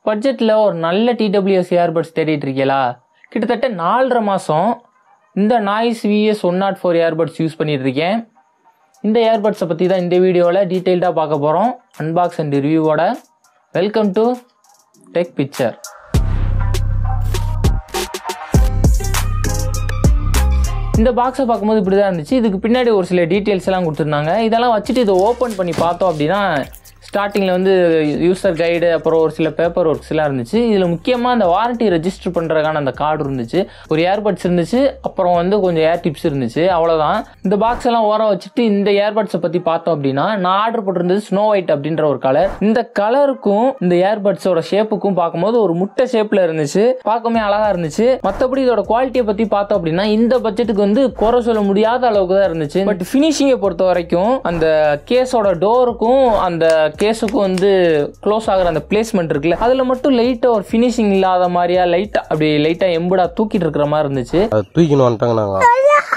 பட்ஜெட்டில் ஒரு நல்ல டிடபிள்யூஎஸ் இயர்பட்ஸ் தேடிட்டு இருக்கீங்களா கிட்டத்தட்ட நாலரை மாதம் இந்த Noise VS one nought four earbuds use பண்ணிட்டு இருக்கேன் இந்த இயர்பட்ஸை பற்றி தான் இந்த வீடியோவில் டீட்டெயில்டாக பார்க்க போகிறோம் அன்பாக்ஸ் அண்ட் ரிவ்யூவோட வெல்கம் டு டெக் பிக்சர் இந்த பாக்ஸை பார்க்கும்போது இப்படி தான் இருந்துச்சு இதுக்கு பின்னாடி ஒரு சில டீட்டெயில்ஸ் எல்லாம் கொடுத்துருந்தாங்க இதெல்லாம் வச்சுட்டு இதை ஓப்பன் பண்ணி பார்த்தோம் அப்படின்னா ஸ்டார்டிங்கில் வந்து யூசர் கைடு அப்புறம் ஒரு சில பேப்பர் ஒர்க்ஸ்லாம் இருந்துச்சு இதில் முக்கியமாக அந்த வாரண்ட்டி ரெஜிஸ்டர் பண்ணுறதுக்கான அந்த கார்டு இருந்துச்சு ஒரு ஏர்பட்ஸ் இருந்துச்சு அப்புறம் வந்து கொஞ்சம் ஏர் டிப்ஸ் இருந்துச்சு அவ்வளோதான் இந்த பாக்ஸ் எல்லாம் ஓரம் வச்சுட்டு இந்த ஏர்பட்ஸை பற்றி பார்த்தோம் அப்படின்னா நான் ஆர்டர் போட்டிருந்தது ஸ்னோ ஒயிட் அப்படின்ற ஒரு கலர் இந்த கலருக்கும் இந்த ஏர்பட்ஸோட ஷேப்புக்கும் பார்க்கும்போது ஒரு முட்டை ஷேப்பில் இருந்துச்சு பார்க்கவே அழகாக இருந்துச்சு மற்றபடி இதோட குவாலிட்டியை பற்றி பார்த்தோம் அப்படின்னா இந்த பட்ஜெட்டுக்கு வந்து குறை சொல்ல முடியாத அளவுக்கு தான் இருந்துச்சு பட் ஃபினிஷிங்கை பொறுத்த வரைக்கும் அந்த கேஸோட டோருக்கும் அந்த கேஸுக்கும் வந்து க்ளோஸ் ஆகிற அந்த பிளேஸ்மெண்ட் இருக்குல்ல அதில் மட்டும் லைட்டாக ஒரு ஃபினிஷிங் இல்லாத மாதிரியா லைட்டாக அப்படி லைட்டாக எம்புடா தூக்கிட்டு இருக்கிற மாதிரி இருந்துச்சு அதை தூக்கின்னு வந்துட்டாங்க நாங்கள்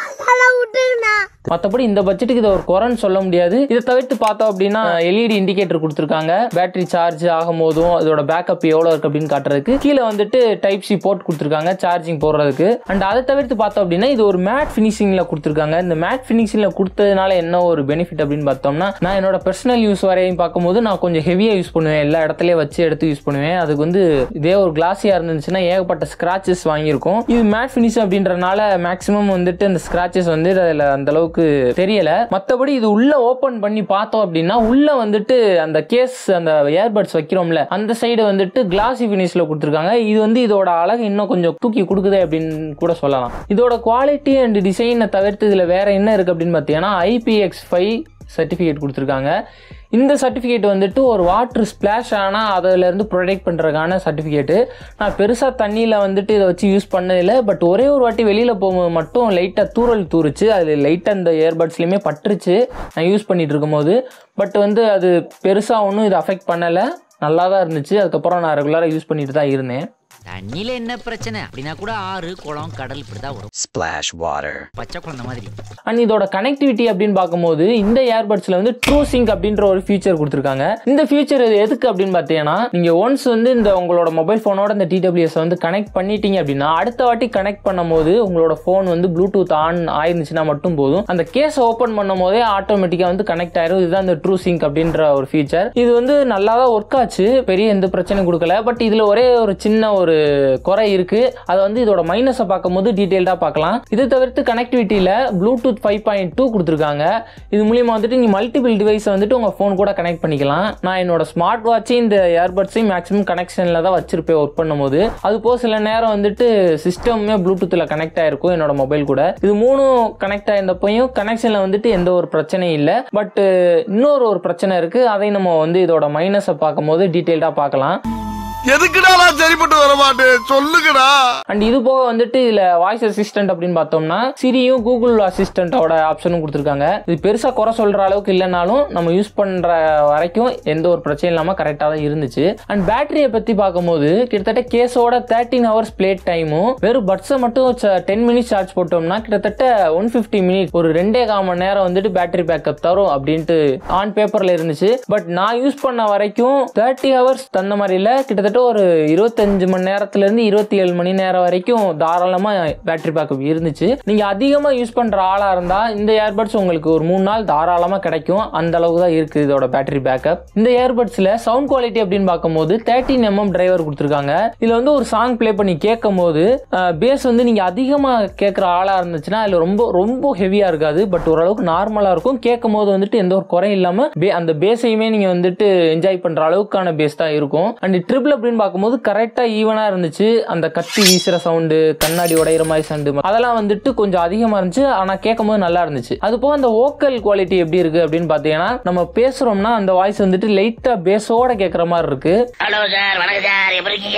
மற்றபடி இந்த பட்ஜெட்டுக்கு இதை ஒரு குறைன்னு சொல்ல முடியாது இதை தவிர்த்து பார்த்தோம் அப்படின்னா எல்இடி இண்டிகேட்டர் கொடுத்துருக்காங்க பேட்டரி சார்ஜ் ஆகும் போதும் இதோட பேக்கப் எவ்வளோ இருக்கு அப்படின்னு காட்டுறதுக்கு கீழே வந்துட்டு டைப் சி போர்ட் கொடுத்துருக்காங்க சார்ஜிங் போடுறதுக்கு அண்ட் அதை தவிர்த்து பார்த்தோம் அப்படின்னா இது ஒரு மேட் ஃபினிஷிங்கில் கொடுத்துருக்காங்க இந்த மேட் ஃபினிஷிங்கில் கொடுத்ததுனால என்ன ஒரு பெனிஃபிட் அப்படின்னு பார்த்தோம்னா நான் என்னோட பர்சனல் யூஸ் வரையும் பார்க்கும்போது நான் கொஞ்சம் ஹெவியாக யூஸ் பண்ணுவேன் எல்லா இடத்துலயும் வச்சு எடுத்து யூஸ் பண்ணுவேன் அதுக்கு வந்து இதே ஒரு கிளாஸியாக இருந்துச்சுன்னா ஏகப்பட்ட ஸ்க்ராச்சஸ் வாங்கியிருக்கும் இது மேட் ஃபினிஷ் அப்படின்றனால மேக்ஸிமம் வந்துட்டு அந்த ஸ்க்ராச்சஸ் வந்து அதில் அந்த அளவுக்கு தெரியல மற்றபடி இது உள்ள ஓப்பன் பண்ணி பார்த்தோம் அப்படின்னா உள்ள வந்துட்டு அந்த கேஸ் அந்த ஏர்பட்ஸ் வைக்கிறோம்ல அந்த சைடு வந்துட்டு கிளாசி ஃபினிஷ்ல கொடுத்துருக்காங்க இது வந்து இதோட அழகு இன்னும் கொஞ்சம் தூக்கி கொடுக்குதே அப்படின்னு கூட சொல்லலாம் இதோட குவாலிட்டி அண்ட் டிசைனை தவிர்த்து இதில் வேற என்ன இருக்கு அப்படின்னு பார்த்தீங்கன்னா ஐபிஎக்ஸ் ஃபைவ் சர்டிஃபிகேட் கொடுத்துருக்காங்க இந்த சர்டிஃபிகேட் வந்துட்டு ஒரு வாட்டர் ஸ்பிளாஷ் ஆனால் அதிலேருந்து ப்ரொடெக்ட் பண்ணுறதுக்கான சர்டிஃபிகேட்டு நான் பெருசாக தண்ணியில் வந்துட்டு இதை வச்சு யூஸ் பண்ணதில்லை பட் ஒரே ஒரு வாட்டி வெளியில் போகும்போது மட்டும் லைட்டாக தூரல் தூருச்சு அது லைட்டாக இந்த இயர்பட்ஸ்லையுமே பட்டுருச்சு நான் யூஸ் பண்ணிட்டு இருக்கும்போது பட் வந்து அது பெருசாக ஒன்றும் இது அஃபெக்ட் பண்ணலை நல்லா தான் இருந்துச்சு அதுக்கப்புறம் நான் ரெகுலராக யூஸ் பண்ணிட்டு தான் இருந்தேன் தண்ணியில என்ன பிரச்சனை அப்படின்னா கூட ஆறு குளம் கடல் இப்படிதான் வரும் Splash water. பச்சை குழந்தை மாதிரி அண்ட் இதோட கனெக்டிவிட்டி அப்படின்னு பார்க்கும்போது இந்த இயர்பட்ஸ்ல வந்து ட்ரூ சிங்க் அப்படின்ற ஒரு ஃபீச்சர் கொடுத்துருக்காங்க இந்த ஃபீச்சர் இது எதுக்கு அப்படின்னு பார்த்தீங்கன்னா நீங்க ஒன்ஸ் வந்து இந்த உங்களோட மொபைல் ஃபோனோட இந்த டிடபிள்யூஎஸ் வந்து கனெக்ட் பண்ணிட்டீங்க அப்படின்னா அடுத்த வாட்டி கனெக்ட் பண்ணும்போது உங்களோட ஃபோன் வந்து ப்ளூடூத் ஆன் ஆயிருந்துச்சுன்னா மட்டும் போதும் அந்த கேஸ் ஓப்பன் பண்ணும் போதே ஆட்டோமேட்டிக்காக வந்து கனெக்ட் ஆயிரும் இதுதான் இந்த ட்ரூ சிங்க் அப்படின்ற ஒரு ஃபீச்சர் இது வந்து நல்லா தான் ஒர்க் ஆச்சு பெரிய எந்த பிரச்சனையும் கொடுக்கல பட் இதுல ஒரே ஒரு சின்ன ஒரு குறை இருக்கு அதை வந்து இதோட மைனஸை பார்க்கும்போது டீட்டெயில்டாக பார்க்கலாம் இது தவிர்த்து கனெக்டிவிட்டியில் ப்ளூடூத் ஃபைவ் பாயிண்ட் டூ கொடுத்துருக்காங்க இது மூலியமா வந்துட்டு நீ மல்டிபிள் டிவைஸை வந்துட்டு உங்கள் ஃபோன் கூட கனெக்ட் பண்ணிக்கலாம் நான் என்னோட ஸ்மார்ட் வாட்சையும் இந்த இயர்பட்ஸையும் மேக்ஸிமம் கனெக்ஷனில் தான் வச்சிருப்பேன் ஒர்க் பண்ணும்போது அது போக சில நேரம் வந்துட்டு சிஸ்டமுமே ப்ளூடூத்தில் கனெக்ட் ஆயிருக்கும் என்னோட மொபைல் கூட இது மூணும் கனெக்ட் ஆயிருந்தப்பையும் கனெக்ஷனில் வந்துட்டு எந்த ஒரு பிரச்சனையும் இல்லை பட் இன்னொரு ஒரு பிரச்சனை இருக்கு அதை நம்ம வந்து இதோட மைனஸை பார்க்கும்போது டீட்டெயில்டாக பார்க்கலாம் எதுக்குடா நான் சரிப்பட்டு வர மாட்டேன் சொல்லுங்கடா அண்ட் இது போக வந்துட்டு இதுல வாய்ஸ் அசிஸ்டன்ட் அப்படின்னு பார்த்தோம்னா சிரியும் கூகுள் அசிஸ்டன்ட்டோட ஆப்ஷனும் கொடுத்துருக்காங்க இது பெருசா குறை சொல்ற அளவுக்கு இல்லைனாலும் நம்ம யூஸ் பண்ற வரைக்கும் எந்த ஒரு பிரச்சனையும் இல்லாம கரெக்டா தான் இருந்துச்சு அண்ட் பேட்டரியை பத்தி பார்க்கும்போது கிட்டத்தட்ட கேஸோட தேர்ட்டின் ஹவர்ஸ் பிளேட் டைமும் வெறும் பட்ஸை மட்டும் டென் மினிட்ஸ் சார்ஜ் போட்டோம்னா கிட்டத்தட்ட ஒன் ஃபிஃப்டி மினிட்ஸ் ஒரு ரெண்டே கால் மணி நேரம் வந்துட்டு பேட்டரி பேக்கப் தரும் அப்படின்ட்டு ஆன் பேப்பர்ல இருந்துச்சு பட் நான் யூஸ் பண்ண வரைக்கும் தேர்ட்டி ஹவர்ஸ் தந்த மாதிரி இல்ல கிட்டத்தட்ட ஒரு இருபத்தஞ்சு மணி நேரத்துல இருந்து இருபத்தி ஏழு மணி நேரம் வரைக்கும் தாராளமா பேட்டரி பேக்கப் இருந்துச்சு நீங்க அதிகமா யூஸ் பண்ற ஆளா இருந்தா இந்த ஏர்பட்ஸ் உங்களுக்கு ஒரு மூணு நாள் தாராளமா கிடைக்கும் அந்த அளவுக்கு தான் இருக்கு இதோட பேட்டரி பேக்கப் இந்த ஏர்பட்ஸ்ல சவுண்ட் குவாலிட்டி அப்படின்னு பார்க்கும்போது தேர்ட்டின் எம்எம் டிரைவர் கொடுத்துருக்காங்க இதுல வந்து ஒரு சாங் ப்ளே பண்ணி கேட்கும் போது பேஸ் வந்து நீங்க அதிகமா கேட்குற ஆளா இருந்துச்சுன்னா அதுல ரொம்ப ரொம்ப ஹெவியா இருக்காது பட் ஓரளவுக்கு நார்மலா இருக்கும் கேட்கும் போது வந்துட்டு எந்த ஒரு குறையும் இல்லாம பே- அந்த பேஸையுமே நீங்க வந்துட்டு என்ஜாய் பண்ற அளவுக்கான பேஸ் தான் இருக்கும் அண்ட் ட்ரிபிள் அப்படின்னு பார்க்கும்போது கரெக்டா ஈவனா இருந்துச்சு அந்த கத்தி வீசுற சவுண்டு கண்ணாடி உடையிற மாதிரி சவுண்டு அதெல்லாம் வந்துட்டு கொஞ்சம் அதிகமா இருந்துச்சு ஆனா கேட்கும் போது நல்லா இருந்துச்சு அது போக அந்த ஓக்கல் குவாலிட்டி எப்படி இருக்கு அப்படின்னு பாத்தீங்கன்னா நம்ம பேசுறோம்னா அந்த வாய்ஸ் வந்துட்டு லைட்டா பேஸோட கேட்குற மாதிரி இருக்கு ஹலோ சார் வணக்கம் சார் எப்படி இருக்கீங்க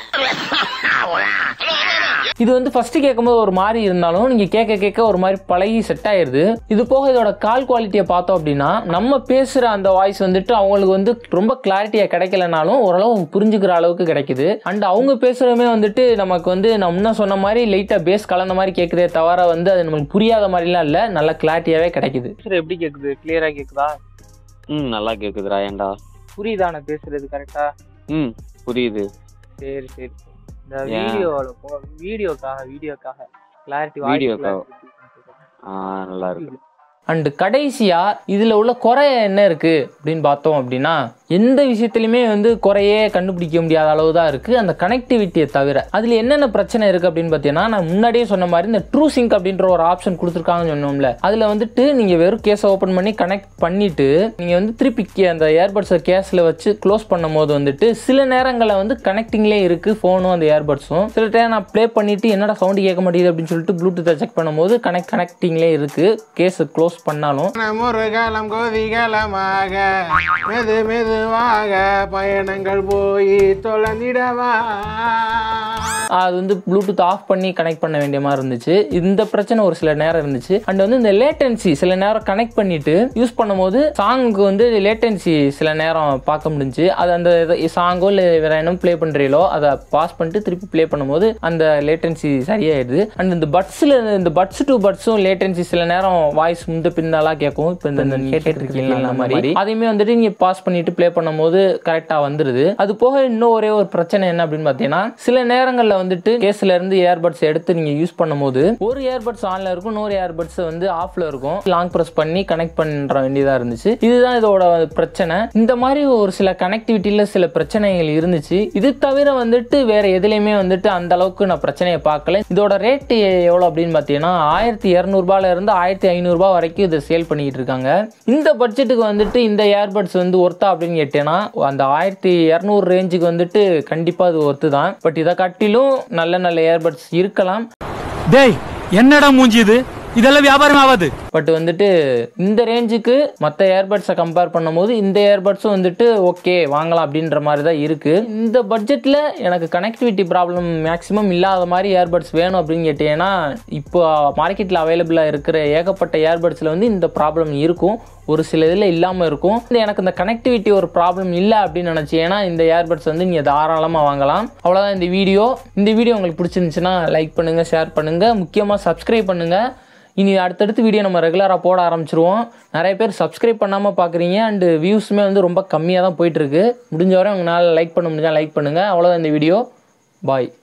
இது வந்து ஃபர்ஸ்ட் கேட்கும்போது ஒரு மாதிரி இருந்தாலும் நீங்க கேட்க கேட்க ஒரு மாதிரி பழகி செட் ஆயிருது இது போக இதோட கால் குவாலிட்டியை பார்த்தோம் அப்படின்னா நம்ம பேசுற அந்த வாய்ஸ் வந்துட்டு அவங்களுக்கு வந்து ரொம்ப கிளாரிட்டியா கிடைக்கலனாலும் ஓரளவு புரிஞ்சுக்கிற அளவுக்கு கிடைக்குது அண்ட் அவங்க பேசுறதுமே வந்துட்டு நமக்கு வந்து நான் முன்ன சொன்ன மாதிரி லைட்டா பேஸ் கலந்த மாதிரி கேட்குதே தவிர வந்து அது நமக்கு புரியாத மாதிரிலாம் இல்லை நல்ல கிளாரிட்டியாவே கிடைக்குது எப்படி கேக்குது கிளியரா கேக்குதா ம் நல்லா கேக்குதுடா ஏன்டா புரியுதா நான் பேசுறது கரெக்டா ம் புரியுது சரி சரி இந்த ஏன்? வீடியோவில் போ வீடியோக்காக வீடியோக்காக கிளாரிட்டி வீடியோக்காக. வாய்ஸ் ஆ நல்லா இருக்கு அண்டு கடைசியா இதுல உள்ள குறை என்ன இருக்கு அப்படின்னு பார்த்தோம் அப்படின்னா எந்த விஷயத்துலையுமே வந்து குறையே கண்டுபிடிக்க முடியாத அளவு தான் இருக்கு அந்த கனெக்டிவிட்டியை தவிர அதுல என்னென்ன பிரச்சனை இருக்கு அப்படின்னு பார்த்தீங்கன்னா நான் முன்னாடியே சொன்ன மாதிரி இந்த ட்ரூ சிங்க் அப்படின்ற ஒரு ஆப்ஷன் கொடுத்துருக்காங்கன்னு சொன்னோம்ல அதுல வந்துட்டு நீங்க வெறும் கேஸை ஓப்பன் பண்ணி கனெக்ட் பண்ணிட்டு நீங்க வந்து திருப்பி கே- அந்த ஏர்பட்ஸை கேஸ்ல வச்சு க்ளோஸ் பண்ணும் போது வந்துட்டு சில நேரங்களில் வந்து கனெக்டிங்லேயே இருக்கு ஃபோனும் அந்த ஏர்பட்ஸும் சில டைம் நான் ப்ளே பண்ணிட்டு என்னடா சவுண்டு கேட்க மாட்டேங்குது அப்படின்னு சொல்லிட்டு ப்ளூடூத்தை செக் பண்ணும்போது கனெக்ட் கனெக்டிங்லேயே இருக்கு கேஸை க்ளோஸ் பண்ணாலும் முருகலம் கோதிகலமாக மெது மெதுவாக பயணங்கள் போய் தொலைந்திடவா அது வந்து ப்ளூடூத் ஆஃப் பண்ணி கனெக்ட் பண்ண வேண்டிய மாதிரி இருந்துச்சு இந்த பிரச்சனை ஒரு சில நேரம் இருந்துச்சு அண்ட் வந்து இந்த லேட்டன்சி சில நேரம் கனெக்ட் பண்ணிட்டு யூஸ் பண்ணும்போது சாங்குக்கு வந்து லேட்டன்சி சில நேரம் பார்க்க முடிஞ்சுச்சு அது அந்த சாங்கோ இல்லை வேற என்ன ப்ளே பண்றீங்களோ அதை பாஸ் பண்ணிட்டு திருப்பி ப்ளே பண்ணும்போது அந்த லேட்டன்சி சரியாயிடுது அண்ட் இந்த பட்ஸில் இந்த பட்ஸ் டு பட்ஸும் லேட்டன்சி சில நேரம் வாய்ஸ் முந்த பின்னாலாம் கேட்கும் இப்போ இந்த கேட்டுட்டு இருக்கீங்களா அந்த மாதிரி அதையுமே வந்துட்டு நீங்க பாஸ் பண்ணிட்டு ப்ளே பண்ணும்போது கரெக்டா வந்துருது அது போக இன்னும் ஒரே ஒரு பிரச்சனை என்ன அப்படின்னு பார்த்தீங்கன்னா சில நேரங்களில் வந்துட்டு கேஸ்ல இருந்து ஏர்பட்ஸ் எடுத்து நீங்க யூஸ் பண்ணும்போது ஒரு ஏர்பட்ஸ் ஆன்ல இருக்கும் இன்னொரு ஏர்பட்ஸ் வந்து ஆஃப்ல இருக்கும் லாங் ப்ரெஸ் பண்ணி கனெக்ட் பண்ற வேண்டியதா இருந்துச்சு இதுதான் இதோட பிரச்சனை இந்த மாதிரி ஒரு சில கனெக்டிவிட்டியில சில பிரச்சனைகள் இருந்துச்சு இது தவிர வந்துட்டு வேற எதுலையுமே வந்துட்டு அந்த அளவுக்கு நான் பிரச்சனையை பார்க்கல இதோட ரேட் எவ்வளோ அப்படின்னு பார்த்தீங்கன்னா ஆயிரத்தி இரநூறுபால இருந்து ஆயிரத்தி ஐநூறுரூபா வரைக்கும் இதை சேல் பண்ணிக்கிட்டு இருக்காங்க இந்த பட்ஜெட்டுக்கு வந்துட்டு இந்த ஏர்பட்ஸ் வந்து ஒர்த்தா அப்படின்னு கேட்டேன்னா அந்த ஆயிரத்தி இரநூறு ரேஞ்சுக்கு வந்துட்டு கண்டிப்பாக அது ஒர்த்து தான் பட் இதை காட்டிலும் நல்ல நல்ல ஏர்பட்ஸ் இருக்கலாம் டேய் என்னடா மூஞ்சி இது இதெல்லாம் வியாபாரம் ஆகாது பட் வந்துட்டு இந்த ரேஞ்சுக்கு மற்ற ஏர்பட்ஸை கம்பேர் பண்ணும்போது இந்த ஏர்பட்ஸும் வந்துட்டு ஓகே வாங்கலாம் அப்படின்ற மாதிரி தான் இருக்கு இந்த பட்ஜெட்டில் எனக்கு கனெக்டிவிட்டி ப்ராப்ளம் மேக்ஸிமம் இல்லாத மாதிரி ஏர்பட்ஸ் வேணும் அப்படின்னு கேட்டீங்கன்னா இப்போ மார்க்கெட்டில் அவைலபிளாக இருக்கிற ஏகப்பட்ட ஏர்பட்ஸில் வந்து இந்த ப்ராப்ளம் இருக்கும் ஒரு சில இதில் இல்லாமல் இருக்கும் இந்த எனக்கு இந்த கனெக்டிவிட்டி ஒரு ப்ராப்ளம் இல்லை அப்படின்னு நினச்சீங்கன்னா இந்த ஏர்பட்ஸ் வந்து நீங்கள் தாராளமாக வாங்கலாம் அவ்வளோதான் இந்த வீடியோ இந்த வீடியோ உங்களுக்கு பிடிச்சிருந்துச்சுன்னா லைக் பண்ணுங்கள் ஷேர் பண்ணுங்கள் முக்கியமாக சப்ஸ்கிரைப் பண்ணுங்கள் இனி அடுத்தடுத்து வீடியோ நம்ம ரெகுலராக போட ஆரம்பிச்சிருவோம் நிறைய பேர் சப்ஸ்கிரைப் பண்ணாமல் பார்க்குறீங்க அண்டு வியூஸுமே வந்து ரொம்ப கம்மியாக தான் போயிட்டுருக்கு முடிஞ்ச வரை உங்களால் லைக் பண்ண முடிஞ்சால் லைக் பண்ணுங்கள் அவ்வளோதான் இந்த வீடியோ பாய்